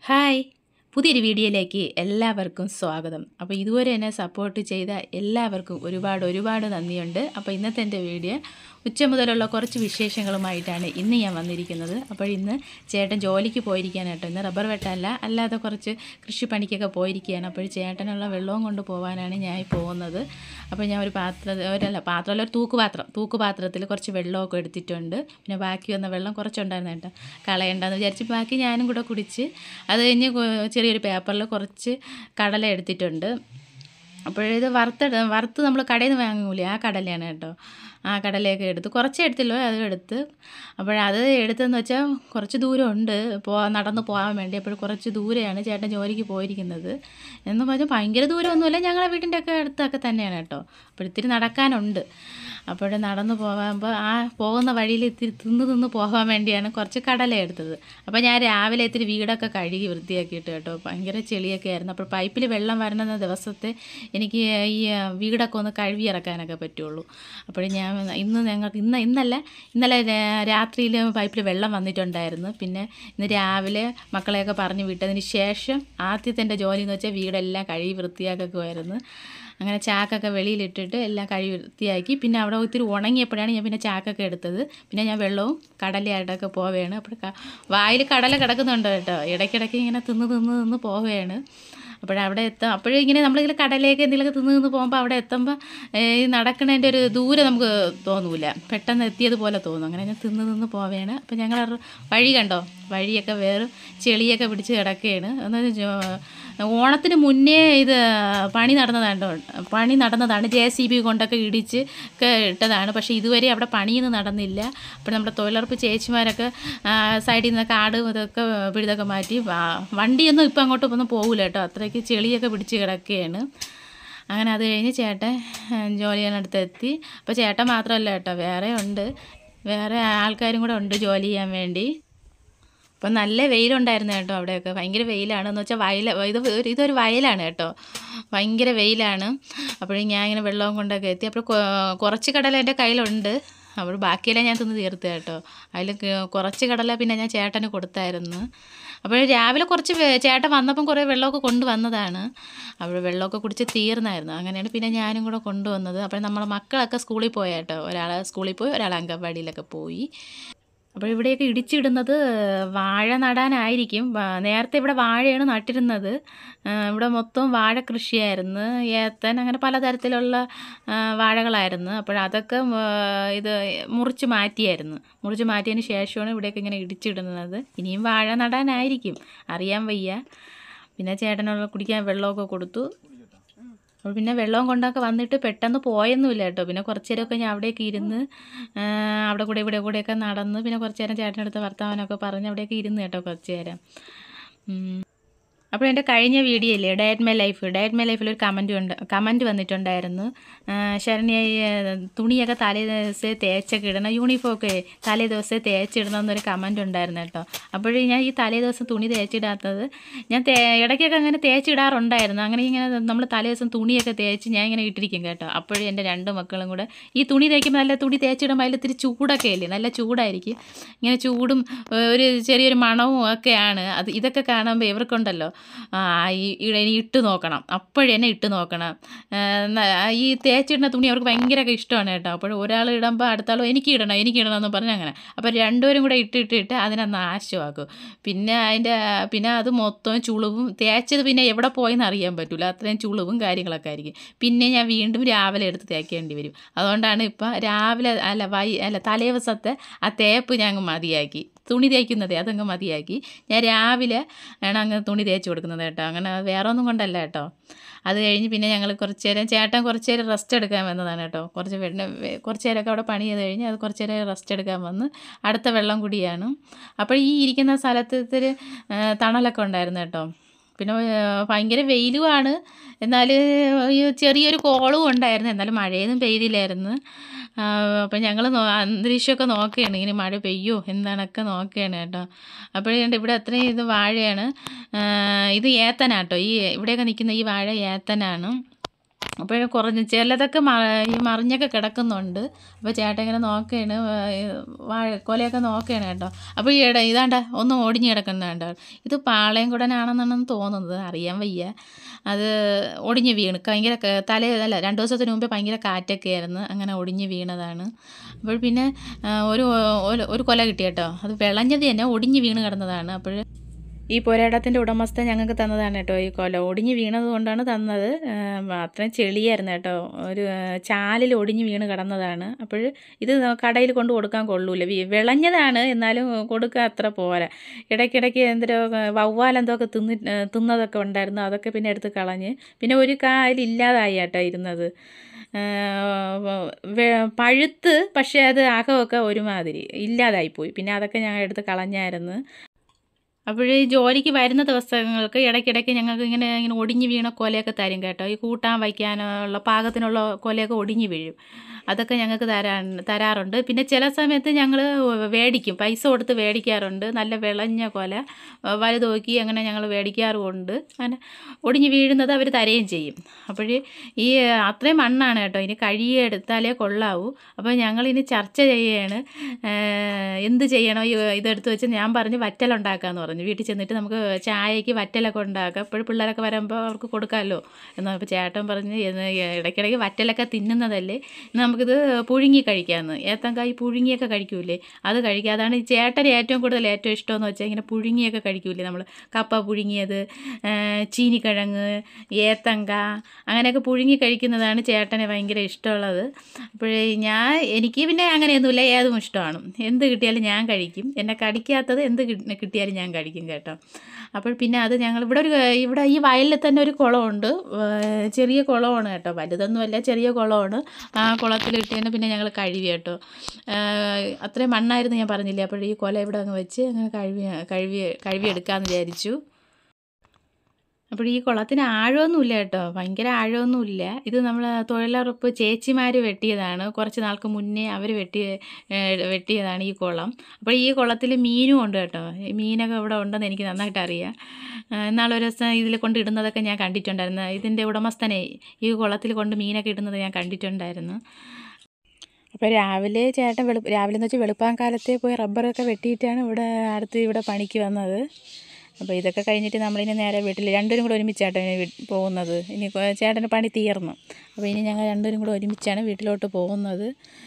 Hi പുതിയൊരു വീഡിയോയിലേക്ക് എല്ലാവർക്കും സ്വാഗതം അപ്പോൾ ഇതുവരെ എന്നെ സപ്പോർട്ട് ചെയ്ത എല്ലാവർക്കും ഒരുപാട് ഒരുപാട് നന്ദിയുണ്ട് അപ്പോൾ ഇന്നത്തെ എൻ്റെ വീഡിയോ ഉച്ച മുതലുള്ള കുറച്ച് വിശേഷങ്ങളുമായിട്ടാണ് ഇന്ന് ഞാൻ വന്നിരിക്കുന്നത് അപ്പോൾ ഇന്ന് ചേട്ടൻ ജോലിക്ക് പോയിരിക്കുകയാണ് കേട്ടോ ഇന്ന് റബ്ബർ വെട്ടമല്ല അല്ലാതെ കുറച്ച് കൃഷിപ്പണിക്കൊക്കെ പോയിരിക്കുകയാണ് അപ്പോൾ ചേട്ടനുള്ള വെള്ളവും കൊണ്ട് പോകാനാണ് ഞാൻ ഈ പോകുന്നത് അപ്പോൾ ഞാൻ ഒരു പാത്ര ഒരല്ല പാത്രമല്ല ഒരു തൂക്കുപാത്രം തൂക്കുപാത്രത്തിൽ കുറച്ച് വെള്ളമൊക്കെ എടുത്തിട്ടുണ്ട് പിന്നെ ബാക്കി വന്ന വെള്ളം കുറച്ചുണ്ടായിരുന്നു കേട്ടോ കളയണ്ടെന്ന് വിചാരിച്ച് ബാക്കി ഞാനും കൂടെ കുടിച്ച് അത് കഴിഞ്ഞ് കൊ- ചെറിയൊരു പേപ്പറിൽ കുറച്ച് കടല എടുത്തിട്ടുണ്ട് അപ്പോഴിത് വറുത്ത് വറുത്ത് നമ്മൾ കടയിൽ നിന്ന് വാങ്ങൂലേ ആ കടലയാണ് കേട്ടോ ആ കടലയൊക്കെ എടുത്ത് കുറച്ചേ എടുത്തുള്ളൂ അത് എടുത്ത് അപ്പോഴത് എടുത്തെന്ന് വെച്ചാൽ കുറച്ച് ദൂരമുണ്ട് പോ നടന്ന് പോകാൻ വേണ്ടി അപ്പോൾ കുറച്ച് ദൂരെയാണ് ചേട്ടൻ ജോലിക്ക് പോയിരിക്കുന്നത് എന്ന് പറഞ്ഞാൽ ഭയങ്കര ദൂരമൊന്നുമില്ല ഞങ്ങളെ വീടിൻ്റെ ഒക്കെ അടുത്തൊക്കെ തന്നെയാണ് കേട്ടോ അപ്പോൾ ഇത്തിരി നടക്കാനുണ്ട് അപ്പോൾ നടന്നു പോകുമ്പോൾ ആ പോകുന്ന വഴിയിൽ ഇത്തിരി തിന്ന് തിന്ന് പോകാൻ വേണ്ടിയാണ് കുറച്ച് കടല എടുത്തത് അപ്പോൾ ഞാൻ രാവിലെ ഇത്തിരി വീടൊക്കെ കഴുകി വൃത്തിയാക്കിയിട്ട് കേട്ടോ ഭയങ്കര ചെളിയൊക്കെ ആയിരുന്നു അപ്പോൾ പൈപ്പിൽ വെള്ളം വരുന്ന ദിവസത്തെ എനിക്ക് ഈ വീടൊക്കെ ഒന്ന് കഴുകി ഇറക്കാനൊക്കെ പറ്റുള്ളൂ അപ്പോൾ ഞാൻ ഇന്ന് ഞങ്ങൾക്ക് ഇന്ന് ഇന്നല്ല ഇന്നലെ രാത്രിയിൽ പൈപ്പിൽ വെള്ളം വന്നിട്ടുണ്ടായിരുന്നു പിന്നെ ഇന്ന് രാവിലെ മക്കളെയൊക്കെ പറഞ്ഞു വിട്ടതിന് ശേഷം ആദ്യത്തെ എൻ്റെ ജോലി എന്ന് വെച്ചാൽ വീടെല്ലാം കഴുകി വൃത്തിയാക്കുമായിരുന്നു അങ്ങനെ ചാക്കൊക്കെ വെളിയിലിട്ടിട്ട് എല്ലാം കഴുകി വൃത്തിയാക്കി പിന്നെ അവിടെ ഒത്തിരി ഉണങ്ങിയപ്പോഴാണ് ഞാൻ പിന്നെ ചാക്കൊക്കെ എടുത്തത് പിന്നെ ഞാൻ വെള്ളവും കടലയായിട്ടൊക്കെ പോവുകയാണ് അപ്പോൾ വായിൽ കടല കിടക്കുന്നുണ്ട് കേട്ടോ ഇടയ്ക്കിടയ്ക്ക് ഇങ്ങനെ തിന്ന് തിന്ന് തിന്ന് പോവുകയാണ് അപ്പോഴവിടെ എത്താം അപ്പോഴും ഇങ്ങനെ നമ്മളിങ്ങനെ കടലേക്ക് എന്തെങ്കിലുമൊക്കെ തിന്ന് തിന്ന് പോകുമ്പോൾ അവിടെ എത്തുമ്പോൾ ഈ നടക്കണതിൻ്റെ ഒരു ദൂരം നമുക്ക് തോന്നൂല പെട്ടെന്ന് എത്തിയതുപോലെ തോന്നും അങ്ങനെ ഞാൻ തിന്ന് തിന്ന് പോവുകയാണ് അപ്പോൾ ഞങ്ങൾ വഴി കണ്ടോ വഴിയൊക്കെ വേറെ ചെളിയൊക്കെ പിടിച്ച് കിടക്കുകയാണ് എന്നാൽ ഓണത്തിന് മുന്നേ ഇത് പണി നടന്നതാണ് പണി നടന്നതാണ് ജെ സി ബി കൊണ്ടൊക്കെ ഇടിച്ച് ഒക്കെ ഇട്ടതാണ് പക്ഷേ ഇതുവരെ അവിടെ പണിയൊന്നും നടന്നില്ല അപ്പോൾ നമ്മുടെ തൊഴിലുറപ്പ് ചേച്ചിമാരൊക്കെ ആ, സൈഡിൽ നിന്നൊക്കെ ആട് ഇതൊക്കെ പിഴുതൊക്കെ മാറ്റി വാ- വണ്ടിയൊന്നും ഇപ്പം അങ്ങോട്ടും ഒന്നും പോകില്ല കേട്ടോ അത്രയ്ക്ക് ചെളിയൊക്കെ പിടിച്ച് കിടക്കുകയാണ് അങ്ങനെ അത് കഴിഞ്ഞ് ചേട്ടൻ ജോലി ചെയ്യാനടുത്ത് എത്തി അപ്പോൾ ചേട്ടൻ മാത്രമല്ല കേട്ടോ വേറെ ഉണ്ട് വേറെ ആൾക്കാരും കൂടെ ഉണ്ട് ജോലി ചെയ്യാൻ വേണ്ടി അപ്പം നല്ല വെയിലുണ്ടായിരുന്നു കേട്ടോ അവിടെയൊക്കെ ഭയങ്കര വെയിലാണ് എന്ന് വെച്ചാൽ വയൽ ഇത് ഒരു- ഇതൊരു വയലാണ് കേട്ടോ ഭയങ്കര വെയിലാണ് അപ്പോഴും ഞാൻ ഇങ്ങനെ വെള്ളവും കൊണ്ടൊക്കെ എത്തി അപ്പോൾ കൊ- കുറച്ച് കടല എൻ്റെ കയ്യിലുണ്ട് അപ്പോൾ ബാക്കിയെല്ലാം ഞാൻ തിന്ന് തീർത്ത് കേട്ടോ അതിൽ കുറച്ച് കടല പിന്നെ ഞാൻ ചേട്ടന് കൊടുത്തായിരുന്നു അപ്പോൾ രാവിലെ കുറച്ച് വെ- ചേട്ടൻ വന്നപ്പം കുറേ വെള്ളമൊക്കെ കൊണ്ടുവന്നതാണ് അപ്പോൾ വെള്ളമൊക്കെ കുടിച്ച് തീർന്നായിരുന്നു അങ്ങനെയാണ് പിന്നെ ഞാനും കൂടെ കൊണ്ടുവന്നത് അപ്പോൾ നമ്മളെ മക്കളൊക്കെ സ്കൂളിൽ പോയ കേട്ടോ ഒരാൾ സ്കൂളിൽ പോയി ഒരാൾ അംഗൻവാടിയിലൊക്കെ പോയി അപ്പോൾ ഇവിടെയൊക്കെ ഇടിച്ചിടുന്നത് വാഴ നടാനായിരിക്കും വാ- നേരത്തെ ഇവിടെ വാഴയാണ് നട്ടിരുന്നത് ആ, ഇവിടെ മൊത്തം വാഴ കൃഷിയായിരുന്നു ഏത്തൻ അങ്ങനെ പലതരത്തിലുള്ള ആ, വാഴകളായിരുന്നു അപ്പോൾ അതൊക്കെ ആ, ഇത് മുറിച്ച് മാറ്റിയായിരുന്നു മുറിച്ച് മാറ്റിയതിന് ശേഷമാണ് ഇവിടെയൊക്കെ ഇങ്ങനെ ഇടിച്ചിടുന്നത് ഇനിയും വാഴ നടാനായിരിക്കും അറിയാൻ വയ്യ പിന്നെ ചേട്ടനുള്ള കുടിക്കാൻ വെള്ളമൊക്കെ കൊടുത്തു അപ്പോൾ പിന്നെ വെള്ളവും കൊണ്ടൊക്കെ വന്നിട്ട് പെട്ടെന്ന് പോയൊന്നുമില്ല കേട്ടോ പിന്നെ കുറച്ച് നേരമൊക്കെ ഞാൻ അവിടെയൊക്കെ ഇരുന്ന് ആ, അവിടെ കൂടെ ഇവിടെ കൂടെയൊക്കെ നടന്ന് പിന്നെ കുറച്ച് നേരം ചേട്ടനടുത്ത് വർത്തമാനമൊക്കെ പറഞ്ഞ് അവിടെയൊക്കെ ഇരുന്ന് കേട്ടോ കുറച്ച് നേരം ഉം. അപ്പോൾ എൻ്റെ കഴിഞ്ഞ വീഡിയോ ഇല്ലേ diet my life diet my ലൈഫിൽ ഒരു കമൻറ്റ് ഉണ്ട് കമൻറ്റ് വന്നിട്ടുണ്ടായിരുന്നു ആ, ശരണ്യ ഈ, ആ, തുണിയൊക്കെ തലേ ദിവസമേ തേച്ചൊക്കെ ഇടണം യൂണിഫോമൊക്കെ തലേ ദിവസമേ തേച്ചിടണം എന്നൊരു കമൻറ്റ് ഉണ്ടായിരുന്നു കേട്ടോ അപ്പോഴേ ഞാൻ ഈ തലേ ദിവസം തുണി തേച്ചിടാത്തത് ഞാൻ തേ ഇടയ്ക്കൊക്കെ അങ്ങനെ തേച്ചിടാറുണ്ടായിരുന്നു അങ്ങനെ ഇങ്ങനെ നമ്മൾ തലേ ദിവസം തുണിയൊക്കെ തേച്ച് ഞാൻ ഇങ്ങനെ ഇട്ടിരിക്കും കേട്ടോ അപ്പോഴും എൻ്റെ രണ്ട് മക്കളും കൂടെ ഈ തുണി തേക്കുമ്പോൾ നല്ല തുണി തേച്ചിടുമ്പോൾ അതിൽ ഇത്തിരി ചൂടൊക്കെ അല്ലേ നല്ല ചൂടായിരിക്കും ഇങ്ങനെ ചൂടും ഏഹ്, ഒരു ചെറിയൊരു മണവും ഒക്കെയാണ് അത് ഇതൊക്കെ കാണുമ്പോൾ ഇവർക്കുണ്ടല്ലോ ആ, ഈ ഇ- ഇനി ഇട്ട് നോക്കണം അപ്പോഴേ എന്നെ ഇട്ട് നോക്കണം ഏഹ്, ന- ഈ തേച്ചിടുന്ന തുണി അവർക്ക് ഭയങ്കരമൊക്കെ ഇഷ്ടമാണ് കേട്ടോ അപ്പോൾ ഒരാൾ ഇടുമ്പോൾ അടുത്ത ആൾ എനിക്ക് ഇടണം എനിക്ക് ഇടണം എന്ന് പറഞ്ഞ് അങ്ങനെ അപ്പോൾ രണ്ടുപേരും കൂടെ ഇട്ടിട്ടിട്ട് അതിനെ നാശമാക്കും പിന്നെ അതിൻ്റെ പിന്നെ അത് മൊത്തം ചുളിവും തേച്ചത് പിന്നെ എവിടെ പോയെന്ന് അറിയാൻ പറ്റില്ല അത്രയും ചുളിവും കാര്യങ്ങളൊക്കെ ആയിരിക്കും പിന്നെ ഞാൻ വീണ്ടും രാവിലെ എടുത്ത് തേക്കേണ്ടി വരും അതുകൊണ്ടാണ് ഇപ്പം രാവിലെ അല്ല വൈ അല്ല തലേദിവസത്തെ ആ തേപ്പ് ഞാൻ അങ്ങ് മതിയാക്കി തുണി തേക്കുന്നതേ അതങ്ങ് മതിയാക്കി ഞാൻ രാവിലെ ആണ് അങ്ങ് തുണി തേച്ച് കൊടുക്കുന്നത് കേട്ടോ അങ്ങനെ വേറെ ഒന്നും കൊണ്ടല്ല കേട്ടോ അത് കഴിഞ്ഞ് പിന്നെ ഞങ്ങൾ കുറച്ച് നേരം ചേട്ടൻ കുറച്ച് നേരം റെസ്റ്റ് എടുക്കാൻ വന്നതാണ് കേട്ടോ കുറച്ച് വെള്ളം വെ- കുറച്ച് നേരമൊക്കെ അവിടെ പണി ചെയ്ത് കഴിഞ്ഞ് അത് കുറച്ച് നേരം റെസ്റ്റ് എടുക്കാൻ വന്ന് അടുത്ത വെള്ളം കുടിയാണ് അപ്പോൾ ഈ ഇരിക്കുന്ന സ്ഥലത്ത് ഇത്തിരി ആ, തണലൊക്കെ ഉണ്ടായിരുന്നു കേട്ടോ പിന്നെ ആ, ഭയങ്കര വെയിലുമാണ് എന്നാൽ ഈ ചെറിയൊരു കോളും ഉണ്ടായിരുന്നു എന്നാലും മഴയൊന്നും പെയ്തില്ലായിരുന്നു അപ്പം ഞങ്ങൾ അന്തരീക്ഷമൊക്കെ നോക്കുകയാണ് ഇങ്ങനെ മഴ പെയ്യോ എന്താണൊക്കെ നോക്കുകയാണ് കേട്ടോ അപ്പോഴേണ്ട് ഇവിടെ അത്രയും ഇത് വാഴയാണ് ആ, ഇത് ഏത്തനാട്ടോ ഈ ഇവിടെയൊക്കെ നിൽക്കുന്ന ഈ വാഴ ഏത്തനാണ് അപ്പോൾ കുറഞ്ഞ് ചിലതൊക്കെ മ ഈ മറിഞ്ഞൊക്കെ കിടക്കുന്നുണ്ട് അപ്പോൾ ചേട്ടൻ ഇങ്ങനെ നോക്കുകയാണ് വാഴ കൊലയൊക്കെ നോക്കുകയാണ് കേട്ടോ അപ്പോൾ ഈ ഇട ഇതാണ്ട ഒന്ന് ഒടിഞ്ഞ് കിടക്കുന്ന കേട്ടോ ഇത് പാളയം കുടനാണെന്നാണ് തോന്നുന്നത് അറിയാൻ വയ്യ അത് ഒടിഞ്ഞ് വീണ് ഭയങ്കര ക- തലേ അല്ല രണ്ട് ദിവസത്തിന് മുമ്പേ ഭയങ്കര കാറ്റൊക്കെ ആയിരുന്നു അങ്ങനെ ഒടിഞ്ഞ് വീണതാണ് അപ്പോൾ പിന്നെ ആ, ഒരു ഒരു- ഒരു കൊല കിട്ടി കേട്ടോ അത് വിളഞ്ഞത് തന്നെ ഒടിഞ്ഞ് വീണ് കിടന്നതാണ് അപ്പോൾ ഈ പുരയിടത്തിൻ്റെ ഉടമസ്ഥ ഞങ്ങൾക്ക് തന്നതാണ് കേട്ടോ ഈ കൊല ഒടിഞ്ഞ് വീണത് കൊണ്ടാണ് തന്നത് ആ, അത്രയും ചെളിയായിരുന്നു കേട്ടോ ഒരു ആ, ചാലിൽ ഒടിഞ്ഞ് വീണ് കിടന്നതാണ് അപ്പോൾ ഇത് കടയിൽ കൊണ്ട് കൊടുക്കാൻ കൊള്ളൂല വി- വിളഞ്ഞതാണ് എന്നാലും കൊടുക്കാൻ അത്ര പോരാ ഇടയ്ക്കിടയ്ക്ക് എന്തോ വവ്വാലെന്തൊക്കെ തിന്നി തിന്നതൊക്കെ ഉണ്ടായിരുന്നു അതൊക്കെ പിന്നെ എടുത്ത് കളഞ്ഞ് പിന്നെ ഒരു കായൽ ഇല്ലാതായി കേട്ടോ ഇരുന്നത് ആ, വെ- പഴുത്ത് പക്ഷേ അത് അകമൊക്കെ ഒരുമാതിരി ഇല്ലാതായിപ്പോയി പിന്നെ അതൊക്കെ ഞങ്ങൾ എടുത്ത് കളഞ്ഞായിരുന്നു അപ്പോൾ ഈ ജോലിക്ക് വരുന്ന ദിവസങ്ങൾക്ക് ഇടയ്ക്കിടയ്ക്ക് ഞങ്ങൾക്ക് ഇങ്ങനെ ഇങ്ങനെ ഒടിഞ്ഞ് വീണ കൊലയൊക്കെ തരും കേട്ടോ ഈ കൂട്ടാൻ വയ്ക്കാനുള്ള പാകത്തിനുള്ള കൊലയൊക്കെ ഒടിഞ്ഞ് വീഴും അതൊക്കെ ഞങ്ങൾക്ക് തരാ തരാറുണ്ട് പിന്നെ ചില സമയത്ത് ഞങ്ങൾ മേടിക്കും പൈസ കൊടുത്ത് മേടിക്കാറുണ്ട് നല്ല വിളഞ്ഞ കൊല വലുത് നോക്കി അങ്ങനെ ഞങ്ങൾ മേടിക്കാറുമുണ്ട് അങ്ങനെ ഒടിഞ്ഞ് വീഴുന്നത് അവർ തരുകയും ചെയ്യും അപ്പോൾ ഈ അത്രയും മണ്ണാണ് കേട്ടോ ഇനി കഴുകിയെടുത്താലേ കൊള്ളാവൂ അപ്പോൾ ഞങ്ങളിനി ചർച്ച ചെയ്യുകയാണ് ഏഹ് എന്ത് ചെയ്യണോ ഈ ഇതെടുത്ത് വെച്ച് ഞാൻ പറഞ്ഞു വറ്റലുണ്ടാക്കാമെന്ന് പറഞ്ഞു വീട്ടിൽ ചെന്നിട്ട് നമുക്ക് ചായക്ക് വറ്റലൊക്കെ ഉണ്ടാക്കാം ഇപ്പോഴും പിള്ളേരൊക്കെ വരുമ്പോൾ അവർക്ക് കൊടുക്കാമല്ലോ എന്നാൽ അപ്പോൾ ചേട്ടൻ പറഞ്ഞ് എന്ന് ഇടയ്ക്കിടയ്ക്ക് വറ്റലൊക്കെ തിന്നുന്നതല്ലേ എന്നാൽ നമുക്കിത് പുഴുങ്ങി കഴിക്കാമെന്ന് ഏത്തങ്കായ് പുഴുങ്ങിയൊക്കെ കഴിക്കൂലേ അത് കഴിക്കുക അതാണ് ഈ ചേട്ടന് ഏറ്റവും കൂടുതൽ ഏറ്റവും ഇഷ്ടമെന്ന് വെച്ചാൽ ഇങ്ങനെ പുഴുങ്ങിയൊക്കെ കഴിക്കൂലേ നമ്മൾ കപ്പ പുഴുങ്ങിയത് ഏഹ് ചീനിക്കിഴങ്ങ് ഏത്തങ്ക അങ്ങനെയൊക്കെ പുഴുങ്ങി കഴിക്കുന്നതാണ് ചേട്ടന് ഭയങ്കര ഇഷ്ടമുള്ളത് അപ്പോഴേ ഞാൻ എനിക്ക് പിന്നെ അങ്ങനെയൊന്നുമില്ല ഏതും ഇഷ്ടമാണ് എന്ത് കിട്ടിയാലും ഞാൻ കഴിക്കും എന്നെ കടിക്കാത്തത് എന്ത് കി- കിട്ടിയാലും ഞാൻ കഴിക്കും കേട്ടോ അപ്പോൾ പിന്നെ അത് ഞങ്ങൾ ഇവിടെ ഒരു ഇവിടെ ഈ വയലിൽ തന്നെ ഒരു കുളമുണ്ട് ഏഹ് ചെറിയ കുളമാണ് കേട്ടോ വലുതൊന്നുമല്ല ചെറിയ കുളമാണ് ആ കുളത്തിലിട്ടേന് പിന്നെ ഞങ്ങൾ കഴുകി കേട്ടോ ഏഹ് അത്രയും മണ്ണായിരുന്നു ഞാൻ പറഞ്ഞില്ലേ അപ്പോൾ ഈ കൊല ഇവിടെ അങ്ങ് വെച്ച് അങ്ങനെ കഴുകി കഴുകി കഴുകിയെടുക്കാമെന്ന് വിചാരിച്ചു അപ്പോൾ ഈ കുളത്തിന് ആഴമൊന്നുമില്ല കേട്ടോ ഭയങ്കര ആഴമൊന്നുമില്ല ഇത് നമ്മൾ തൊഴിലുറപ്പ് ചേച്ചിമാർ വെട്ടിയതാണ് കുറച്ച് നാൾക്ക് മുന്നേ അവർ വെട്ടിയ ഏഹ് വെട്ടിയതാണ് ഈ കുളം അപ്പോൾ ഈ കുളത്തിൽ മീനും ഉണ്ട് കേട്ടോ ഈ മീനൊക്കെ ഇവിടെ ഉണ്ടെന്ന് എനിക്ക് നന്നായിട്ട് അറിയാം ഏഹ് ഇന്നാളൊരു ദിവസം ഇതിൽ കൊണ്ട് ഇടുന്നതൊക്കെ ഞാൻ കണ്ടിട്ടുണ്ടായിരുന്നു ഇതിൻ്റെ ഉടമസ്ഥനെ ഈ കുളത്തിൽ കൊണ്ട് മീനൊക്കെ ഇടുന്നത് ഞാൻ കണ്ടിട്ടുണ്ടായിരുന്നു അപ്പോൾ രാവിലെ ചേട്ടൻ വെളു രാവിലെ എന്ന് വെച്ചാൽ വെളുപ്പാൻ കാലത്തെ പോയി റബ്ബറൊക്കെ വെട്ടിയിട്ടാണ് ഇവിടെ അടുത്ത് ഇവിടെ പണിക്ക് വന്നത് അപ്പോൾ ഇതൊക്കെ കഴിഞ്ഞിട്ട് നമ്മളിനി നേരെ വീട്ടിൽ രണ്ടുപേരും കൂടെ ഒരുമിച്ചാട്ടോ ഇനി വീ- പോകുന്നത് ഇനി കൊ- ചേട്ടൻ്റെ പണി തീർന്നു അപ്പോൾ ഇനി ഞങ്ങൾ രണ്ടുപേരും കൂടെ ഒരുമിച്ചാണ് വീട്ടിലോട്ട് പോകുന്നത്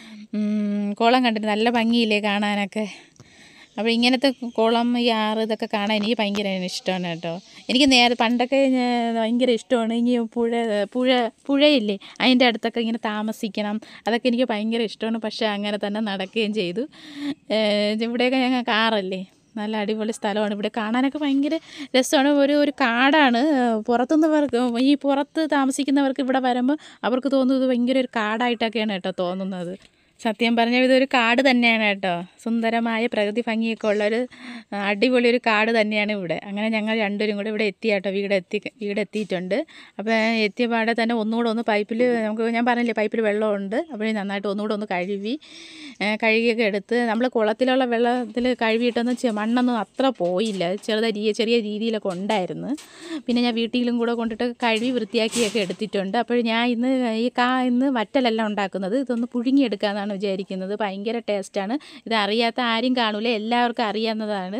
ഉം, കുളം കണ്ടിട്ട് നല്ല ഭംഗിയില്ലേ കാണാനൊക്കെ അപ്പോൾ ഇങ്ങനത്തെ കുളം ഈ ആറ് ഇതൊക്കെ കാണാൻ എനിക്ക് ഭയങ്കര ഇഷ്ടമാണ് കേട്ടോ എനിക്ക് നേരെ പണ്ടൊക്കെ ഞാൻ ഭയങ്കര ഇഷ്ടമാണ് ഇനി പുഴ പുഴ പുഴയില്ലേ അതിൻ്റെ അടുത്തൊക്കെ ഇങ്ങനെ താമസിക്കണം അതൊക്കെ എനിക്ക് ഭയങ്കര ഇഷ്ടമാണ് പക്ഷേ അങ്ങനെ തന്നെ നടക്കുകയും ചെയ്തു ഏഹ് ഇവിടെയൊക്കെ ഞങ്ങൾ കാറല്ലേ നല്ല അടിപൊളി സ്ഥലമാണ് ഇവിടെ കാണാനൊക്കെ ഭയങ്കര രസമാണ് ഒരു ഒരു കാടാണ് പുറത്തുനിന്നവർക്ക് ഈ പുറത്ത് താമസിക്കുന്നവർക്ക് ഇവിടെ വരുമ്പോൾ അവർക്ക് തോന്നുന്നത് ഭയങ്കര ഒരു കാടായിട്ടൊക്കെയാണ് കേട്ടോ തോന്നുന്നത് സത്യം പറഞ്ഞാൽ ഇതൊരു കാട് തന്നെയാണ് കേട്ടോ സുന്ദരമായ പ്രകൃതി ഭംഗിയൊക്കെ ഉള്ളൊരു ആ, അടിപൊളി ഒരു കാട് തന്നെയാണ് ഇവിടെ അങ്ങനെ ഞങ്ങൾ രണ്ടുപേരും കൂടെ ഇവിടെ എത്തി കേട്ടോ വീട് എത്തി വീട് എത്തിയിട്ടുണ്ട് അപ്പോൾ എത്തിയ പാടെ തന്നെ ഒന്നുകൂടെ ഒന്ന് പൈപ്പിൽ നമുക്ക് ഞാൻ പറഞ്ഞില്ലേ പൈപ്പിൽ വെള്ളമുണ്ട് അപ്പോൾ നന്നായിട്ട് ഒന്നുകൂടെ ഒന്ന് കഴുകി ഏ, കഴുകിയൊക്കെ എടുത്ത് നമ്മൾ കുളത്തിലുള്ള വെള്ളത്തിൽ കഴുകിയിട്ടൊന്നും ചെ- മണ്ണൊന്നും അത്ര പോയില്ല ചെറുതായി രീ- ചെറിയ രീതിയിലൊക്കെ ഉണ്ടായിരുന്നു പിന്നെ ഞാൻ വീട്ടിലും കൂടെ കൊണ്ടിട്ട് കഴുകി വൃത്തിയാക്കിയൊക്കെ എടുത്തിട്ടുണ്ട് അപ്പോൾ ഞാൻ ഇന്ന് ഈ കാ ഇന്ന് വറ്റലല്ല ഉണ്ടാക്കുന്നത് ഇതൊന്ന് പുഴുങ്ങിയെടുക്കാമെന്നാണ് വിചാരിക്കുന്നത് ഭയങ്കര ടേസ്റ്റാണ് ഇത് അറിയാത്ത ആരും കാണൂല എല്ലാവർക്കും അറിയാവുന്നതാണ്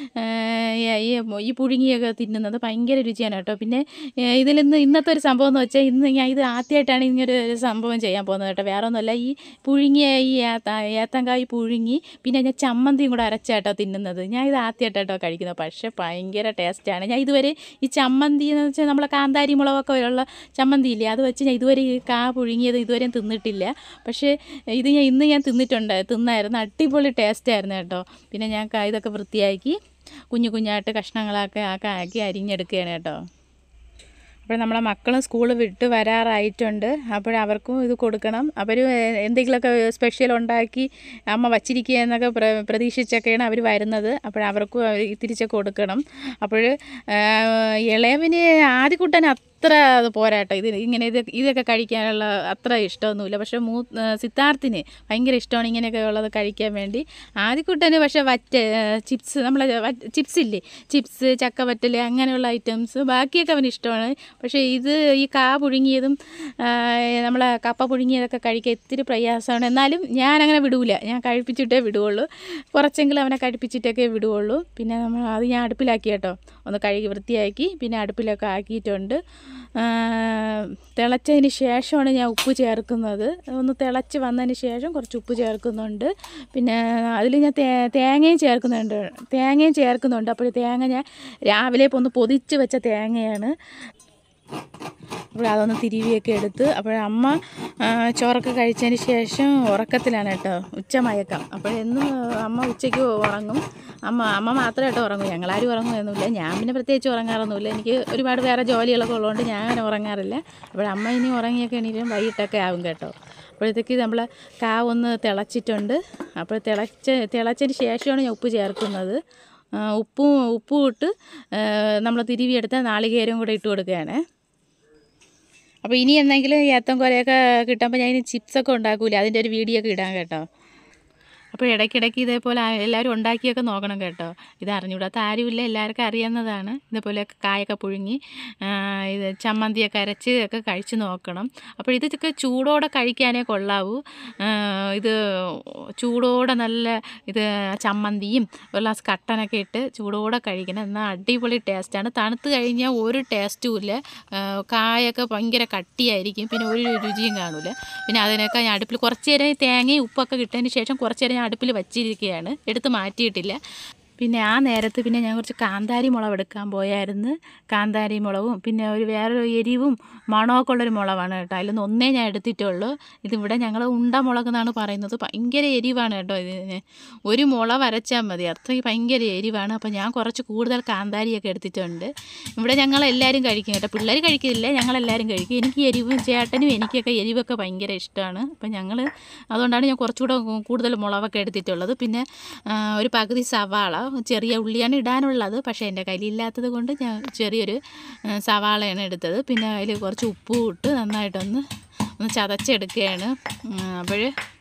ഏഹ് ഈ ഈ പുഴുങ്ങിയൊക്കെ തിന്നുന്നത് ഭയങ്കര രുചിയാണ് കേട്ടോ പിന്നെ ഏഹ് ഇതിൽ ഇന്ന് ഇന്നത്തെ ഒരു സംഭവം എന്ന് വെച്ചാൽ ഇന്ന് ഞാൻ ഇത് ആദ്യമായിട്ടാണ് ഇങ്ങനൊരു ഒരു സംഭവം ചെയ്യാൻ പോകുന്നത് കേട്ടോ വേറെ ഒന്നുമല്ല ഈ പുഴുങ്ങിയ ഈ ഏത്ത ഏത്തങ്കായ് പുഴുങ്ങി പിന്നെ ഞാൻ ചമ്മന്തിയും കൂടെ അരച്ചാട്ടോ തിന്നുന്നത് ഞാൻ ഇത് ആദ്യമായിട്ടാട്ടോ കഴിക്കുന്നത് പക്ഷേ ഭയങ്കര ടേസ്റ്റാണ് ഞാൻ ഇതുവരെ ഈ ചമ്മന്തി എന്ന് വെച്ചാൽ നമ്മളെ കാന്താരി മുളകൊക്കെ ഉള്ള ചമ്മന്തി ഇല്ലേ അത് വെച്ച് ഞാൻ ഇതുവരെ ഈ കാ പുഴുങ്ങിയത് ഇതുവരെയും തിന്നിട്ടില്ല പക്ഷേ ഇത് ഞാൻ ഇന്ന് ഞാൻ തിന്നിട്ടുണ്ട് തിന്നായിരുന്നു അടിപൊളി ടേസ്റ്റായിരുന്നു കേട്ടോ പിന്നെ ഞാൻ ക- ഇതൊക്കെ വൃത്തിയാക്കി കുഞ്ഞു കുഞ്ഞായിട്ട് കഷ്ണങ്ങളൊക്കെ ആക്കി ആക്കി അരിഞ്ഞെടുക്കുകയാണ് കേട്ടോ അപ്പോൾ നമ്മളെ മക്കളും സ്കൂൾ വിട്ട് വരാറായിട്ടുണ്ട് അപ്പോൾ അവർക്കും ഇത് കൊടുക്കണം അവർ എന്തെങ്കിലുമൊക്കെ സ്പെഷ്യൽ ഉണ്ടാക്കി അമ്മ വച്ചിരിക്കുക എന്നൊക്കെ പ്ര പ്രതീക്ഷിച്ചൊക്കെയാണ് അവർ വരുന്നത് അപ്പോൾ അവർക്കും അവർ തിരിച്ച് കൊടുക്കണം അപ്പോൾ ഇളയവിന് ആദ്യക്കുട്ടൻ അത്ര അത് പോരാട്ടോ ഇത് ഇങ്ങനെ ഇത് ഇതൊക്കെ കഴിക്കാനുള്ള അത്ര ഇഷ്ടമൊന്നുമില്ല പക്ഷേ മൂ ആ, സിദ്ധാർത്ഥിന് ഭയങ്കര ഇഷ്ടമാണ് ഇങ്ങനെയൊക്കെ ഉള്ളത് കഴിക്കാൻ വേണ്ടി ആദ്യക്കുട്ടന് പക്ഷേ വറ്റ് ചിപ്സ് നമ്മളെ വറ്റ് ചിപ്സ് ഇല്ലേ ചിപ്സ് ചക്കവറ്റൽ അങ്ങനെയുള്ള ഐറ്റംസ് ബാക്കിയൊക്കെ അവന് ഇഷ്ടമാണ് പക്ഷേ ഇത് ഈ കാ പുഴുങ്ങിയതും ആ, നമ്മളെ കപ്പ പുഴുങ്ങിയതൊക്കെ കഴിക്കാൻ ഇത്തിരി പ്രയാസമാണ് എന്നാലും ഞാൻ അങ്ങനെ വിടൂല ഞാൻ കഴിപ്പിച്ചിട്ടേ വിടുകയുള്ളൂ കുറച്ചെങ്കിലും അവനെ കഴിപ്പിച്ചിട്ടൊക്കെ വിടുകയുള്ളൂ പിന്നെ നമ്മൾ അത് ഞാൻ അടുപ്പിലാക്കി കേട്ടോ ഒന്ന് കഴുകി വൃത്തിയാക്കി പിന്നെ അടുപ്പിലൊക്കെ ആക്കിയിട്ടുണ്ട് ആ, തിളച്ചതിന് ശേഷമാണ് ഞാൻ ഉപ്പ് ചേർക്കുന്നത് ഒന്ന് തിളച്ച് വന്നതിന് ശേഷം കുറച്ച് ഉപ്പ് ചേർക്കുന്നുണ്ട് പിന്നെ അതിൽ ഞാൻ തേ തേങ്ങയും ചേർക്കുന്നുണ്ട് തേങ്ങയും ചേർക്കുന്നുണ്ട് അപ്പോൾ തേങ്ങ ഞാൻ രാവിലെ ഇപ്പോൾ ഒന്ന് പൊതിച്ച് വെച്ച തേങ്ങയാണ് അപ്പോൾ അതൊന്ന് തിരുവിയൊക്കെ എടുത്ത് അപ്പോൾ അമ്മ ആ, ചോറൊക്കെ കഴിച്ചതിന് ശേഷം ഉറക്കത്തിലാണ് കേട്ടോ ഉച്ചമയക്കം അപ്പോൾ എന്നും അമ്മ ഉച്ചയ്ക്ക് ഉറങ്ങും അമ്മ അമ്മ മാത്രമേ കേട്ടോ ഉറങ്ങൂ ഞങ്ങളാരും ഉറങ്ങുമൊന്നുമില്ല ഞാൻ പിന്നെ പ്രത്യേകിച്ച് ഉറങ്ങാറൊന്നുമില്ല എനിക്ക് ഒരുപാട് വേറെ ജോലികളൊക്കെ ഉള്ളതുകൊണ്ട് ഞാൻ അങ്ങനെ ഉറങ്ങാറില്ല അപ്പോൾ അമ്മ ഇനി ഉറങ്ങിയൊക്കെ എണീറ്റും വൈകിട്ടൊക്കെ ആവും കേട്ടോ അപ്പോഴത്തേക്ക് നമ്മൾ കാ ഒന്ന് തിളച്ചിട്ടുണ്ട് അപ്പോൾ തിളച്ച് തിളച്ചതിന് ശേഷമാണ് ഞാൻ ഉപ്പ് ചേർക്കുന്നത് ആ, ഉപ്പും ഉപ്പും ഇട്ട് നമ്മൾ തിരുവിയെടുത്ത നാളികേരവും കൂടെ ഇട്ട് കൊടുക്കുകയാണ് അപ്പോൾ ഇനി എന്തെങ്കിലും ഏത്തം കൊലയൊക്കെ കിട്ടുമ്പോൾ ഞാൻ ഇനി ചിപ്സൊക്കെ ഉണ്ടാക്കൂലേ അതിൻ്റെ ഒരു വീഡിയോ ഒക്കെ ഇടാം കേട്ടോ അപ്പോൾ ഇടയ്ക്കിടയ്ക്ക് ഇതേപോലെ ആ- എല്ലാവരും ഉണ്ടാക്കിയൊക്കെ നോക്കണം കേട്ടോ ഇത് അറിഞ്ഞുകൂടാത്ത ആരുമില്ല എല്ലാവർക്കും അറിയാവുന്നതാണ് ഇതേപോലെയൊക്കെ കായൊക്കെ പുഴുങ്ങി ആ, ഇത് ചമ്മന്തിയൊക്കെ അരച്ച് ഒക്കെ കഴിച്ച് നോക്കണം അപ്പോൾ ഇതൊക്കെ ചൂടോടെ കഴിക്കാനേ കൊള്ളാവൂ ആ, ഇത് ചൂടോടെ നല്ല ഇത് ചമ്മന്തിയും ഒരു ഗ്ലാസ് കട്ടനൊക്കെ ഇട്ട് ചൂടോടെ കഴിക്കണം എന്നാൽ അടിപൊളി ടേസ്റ്റാണ് തണുത്ത് കഴിഞ്ഞാൽ ഒരു ടേസ്റ്റും ഇല്ല ആ, കായൊക്കെ ഭയങ്കര കട്ടിയായിരിക്കും പിന്നെ ഒരു രുചിയും കാണില്ല പിന്നെ അതിനൊക്കെ ഞാൻ അടുപ്പിൽ കുറച്ച് നേരം ഈ തേങ്ങയും ഉപ്പൊക്കെ കിട്ടതിന് ശേഷം കുറച്ച് നേരം ഞാൻ അടുപ്പിൽ വച്ചിരിക്കുകയാണ് എടുത്ത് മാറ്റിയിട്ടില്ല പിന്നെ ആ നേരത്ത് പിന്നെ ഞാൻ കുറച്ച് കാന്താരി മുളക് എടുക്കാൻ പോയായിരുന്നു കാന്താരി മുളകും പിന്നെ ഒരു വേറൊരു എരിവും മണമൊക്കെ ഉള്ളൊരു മുളകാണ് കേട്ടോ അതിലൊന്ന് ഒന്നേ ഞാൻ എടുത്തിട്ടുള്ളൂ ഇതിവിടെ ഞങ്ങൾ ഉണ്ട മുളക് എന്നാണ് പറയുന്നത് ഭയങ്കര എരിവാണ് കേട്ടോ ഇതിന് ഒരു മുള വരച്ചാൽ മതി അത്രയ്ക്ക് ഭയങ്കര എരിവാണ് അപ്പോൾ ഞാൻ കുറച്ച് കൂടുതൽ കാന്താരിയൊക്കെ എടുത്തിട്ടുണ്ട് ഇവിടെ ഞങ്ങൾ എല്ലാവരും കഴിക്കും കേട്ടോ പിള്ളേർ കഴിക്കില്ല ഞങ്ങളെല്ലാവരും കഴിക്കും എനിക്ക് എരിവും ചേട്ടനും എനിക്കൊക്കെ എരിവൊക്കെ ഭയങ്കര ഇഷ്ടമാണ് അപ്പം ഞങ്ങൾ അതുകൊണ്ടാണ് ഞാൻ കുറച്ചുകൂടെ കൂടുതൽ മുളകൊക്കെ എടുത്തിട്ടുള്ളത് പിന്നെ ആ, ഒരു പകുതി സവാള ചെറിയ ഉള്ളിയാണ് ഇടാനുള്ളത് പക്ഷേ എൻ്റെ കയ്യിലില്ലാത്തത് കൊണ്ട് ഞാൻ ചെറിയൊരു ആ, സവാളയാണ് എടുത്തത് പിന്നെ അതിൽ കുറച്ച് ഉപ്പും ഇട്ട് നന്നായിട്ടൊന്ന് ഒന്ന് ചതച്ചെടുക്കുകയാണ് അപ്പോൾ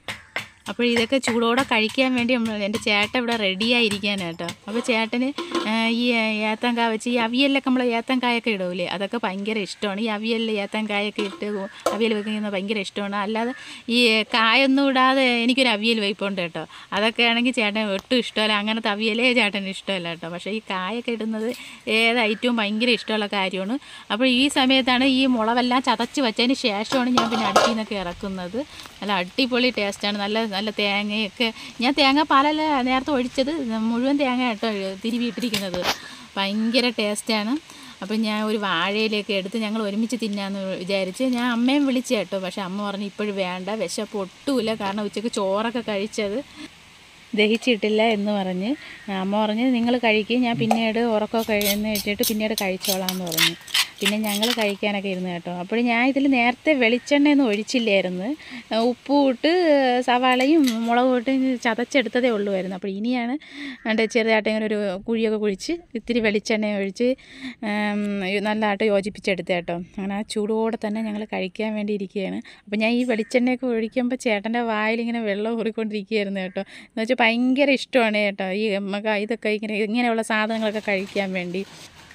അപ്പോൾ ഇതൊക്കെ ചൂടോടെ കഴിക്കാൻ വേണ്ടി നമ്മൾ എൻ്റെ ചേട്ടൻ ഇവിടെ റെഡിയായിരിക്കാനാണ് കേട്ടോ അപ്പോൾ ചേട്ടന് ആ, ഈ ഏത്തങ്കായ വെച്ച് ഈ അവിയലിലൊക്കെ നമ്മൾ ഏത്തങ്കായൊക്കെ ഇടൂലേ അതൊക്കെ ഭയങ്കര ഇഷ്ടമാണ് ഈ അവിയലിൽ ഏത്തങ്കായൊക്കെ ഇട്ട് അവിയൽ വെക്കുന്നത് ഭയങ്കര ഇഷ്ടമാണ് അല്ലാതെ ഈ കായൊന്നും ഇടാതെ എനിക്കൊരു അവിയൽ വയ്പ്പുണ്ട് കേട്ടോ അതൊക്കെ ആണെങ്കിൽ ചേട്ടൻ ഒട്ടും ഇഷ്ടമല്ല അങ്ങനത്തെ അവിയലേ ചേട്ടന് ഇഷ്ടമല്ല കേട്ടോ പക്ഷേ ഈ കായൊക്കെ ഇടുന്നത് ഏത് ഐറ്റവും ഭയങ്കര ഇഷ്ടമുള്ള കാര്യമാണ് അപ്പോൾ ഈ സമയത്താണ് ഈ മുളവെല്ലാം ചതച്ച് വെച്ചതിന് ശേഷമാണ് ഞാൻ പിന്നെ അടുപ്പിൽ നിന്നൊക്കെ ഇറക്കുന്നത് നല്ല അടിപൊളി ടേസ്റ്റാണ് നല്ല നല്ല തേങ്ങയൊക്കെ ഞാൻ തേങ്ങ പാലല്ല നേരത്തെ ഒഴിച്ചത് മുഴുവൻ തേങ്ങ കേട്ടോ തിരുവിയിട്ടിരിക്കുന്നത് ഭയങ്കര ടേസ്റ്റാണ് അപ്പം ഞാൻ ഒരു വാഴയിലേക്ക് എടുത്ത് ഞങ്ങൾ ഒരുമിച്ച് തിന്നാന്ന് വിചാരിച്ച് ഞാൻ അമ്മയും വിളിച്ചു കേട്ടോ പക്ഷെ അമ്മ പറഞ്ഞു ഇപ്പോഴും വേണ്ട വിശപ്പ് ഒട്ടുമില്ല കാരണം ഉച്ചയ്ക്ക് ചോറൊക്കെ കഴിച്ചത് ദഹിച്ചിട്ടില്ല എന്ന് പറഞ്ഞ് അമ്മ പറഞ്ഞ് നിങ്ങൾ കഴിക്കും ഞാൻ പിന്നീട് ഉറക്കമൊക്കെ കഴിയുന്ന വെച്ചിട്ട് പിന്നീട് കഴിച്ചോളാം എന്ന് പറഞ്ഞു പിന്നെ ഞങ്ങൾ കഴിക്കാനൊക്കെ ഇരുന്ന് കേട്ടോ അപ്പോൾ ഞാൻ ഇതിൽ നേരത്തെ വെളിച്ചെണ്ണയൊന്നും ഒഴിച്ചില്ലായിരുന്നു ഉപ്പും ഇട്ട് സവാളയും മുളകും ഇട്ട് ചതച്ചെടുത്തതേ ഉള്ളുമായിരുന്നു അപ്പോൾ ഇനിയാണ് എൻ്റെ ചെറുതായിട്ട് ഇങ്ങനെ ഒരു കുഴിയൊക്കെ കുഴിച്ച് ഇത്തിരി വെളിച്ചെണ്ണ ഒഴിച്ച് ഉം, നല്ലതായിട്ട് യോജിപ്പിച്ചെടുത്ത കേട്ടോ അങ്ങനെ ആ ചൂടോടെ തന്നെ ഞങ്ങൾ കഴിക്കാൻ വേണ്ടി ഇരിക്കുകയാണ് അപ്പോൾ ഞാൻ ഈ വെളിച്ചെണ്ണയൊക്കെ ഒഴിക്കുമ്പോൾ ചേട്ടൻ്റെ വായിൽ ഇങ്ങനെ വെള്ളം ഊറിക്കൊണ്ടിരിക്കുകയായിരുന്നു കേട്ടോ എന്ന് വെച്ചാൽ ഭയങ്കര ഇഷ്ടമാണ് കേട്ടോ ഈ നമുക്ക് ഇതൊക്കെ ഇങ്ങനെ ഇങ്ങനെയുള്ള സാധനങ്ങളൊക്കെ കഴിക്കാൻ വേണ്ടി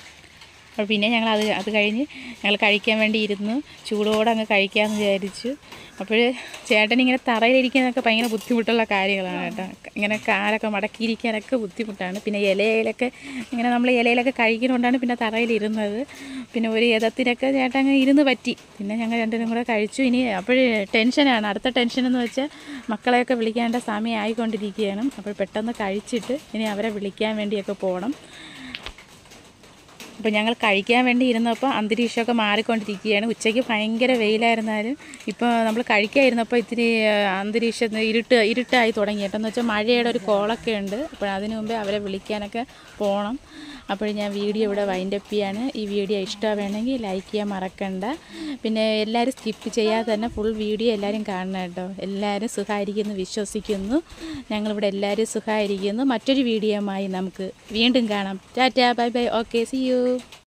അപ്പോൾ പിന്നെ ഞങ്ങൾ അത് അത് കഴിഞ്ഞ് ഞങ്ങൾ കഴിക്കാൻ വേണ്ടി ഇരുന്നു ചൂടോടെ അങ്ങ് കഴിക്കാമെന്ന് വിചാരിച്ചു അപ്പോൾ ചേട്ടൻ ഇങ്ങനെ തറയിലിരിക്കാനൊക്കെ ഭയങ്കര ബുദ്ധിമുട്ടുള്ള കാര്യങ്ങളാണ് കേട്ടോ ഇങ്ങനെ കാലൊക്കെ മടക്കിയിരിക്കാനൊക്കെ ബുദ്ധിമുട്ടാണ് പിന്നെ ഇലയിലൊക്കെ ഇങ്ങനെ നമ്മൾ ഇലയിലൊക്കെ കഴിക്കുന്നതുകൊണ്ടാണ് പിന്നെ തറയിലിരുന്നത് പിന്നെ ഒരു യഥത്തിനൊക്കെ ചേട്ടൻ അങ്ങ് ഇരുന്ന് പറ്റി പിന്നെ ഞങ്ങൾ രണ്ടുപേരും കൂടെ കഴിച്ചു ഇനി അപ്പോൾ ടെൻഷനാണ് അടുത്ത ടെൻഷൻ എന്ന് വെച്ചാൽ മക്കളെയൊക്കെ വിളിക്കേണ്ട സമയം ആയിക്കൊണ്ടിരിക്കുകയാണ് അപ്പോൾ പെട്ടെന്ന് കഴിച്ചിട്ട് ഇനി അവരെ വിളിക്കാൻ വേണ്ടിയൊക്കെ പോകണം അപ്പോൾ ഞങ്ങൾ കഴിക്കാൻ വേണ്ടി ഇരുന്നപ്പോൾ അന്തരീക്ഷമൊക്കെ മാറിക്കൊണ്ടിരിക്കുകയാണ് ഉച്ചയ്ക്ക് ഭയങ്കര വെയിലായിരുന്നാലും ഇപ്പോൾ നമ്മൾ കഴിക്കാൻ ഇരുന്നപ്പോൾ ഇത്തിരി ആ, അന്തരീക്ഷം ഇരുട്ട് ഇരുട്ടായി തുടങ്ങി കേട്ടോ എന്ന് വെച്ചാൽ മഴയുടെ ഒരു കോളൊക്കെ ഉണ്ട് അപ്പോൾ അതിനു മുമ്പേ അവരെ വിളിക്കാനൊക്കെ പോകണം അപ്പോൾ ഞാൻ വീഡിയോ ഇവിടെ വൈൻഡപ്പ് ചെയ്യാണ് ഈ വീഡിയോ ഇഷ്ടമാണെങ്കിൽ ലൈക്ക് ചെയ്യാൻ മറക്കണ്ട പിന്നെ എല്ലാവരും സ്കിപ്പ് ചെയ്യാതെ തന്നെ ഫുൾ വീഡിയോ എല്ലാവരും കാണണം കേട്ടോ എല്ലാവരും സുഖമായിരിക്കുന്നു വിശ്വസിക്കുന്നു ഞങ്ങളിവിടെ എല്ലാവരും സുഖമായിരിക്കുന്നു മറ്റൊരു വീഡിയോയുമായി നമുക്ക് വീണ്ടും കാണാം tata bye bye okay see U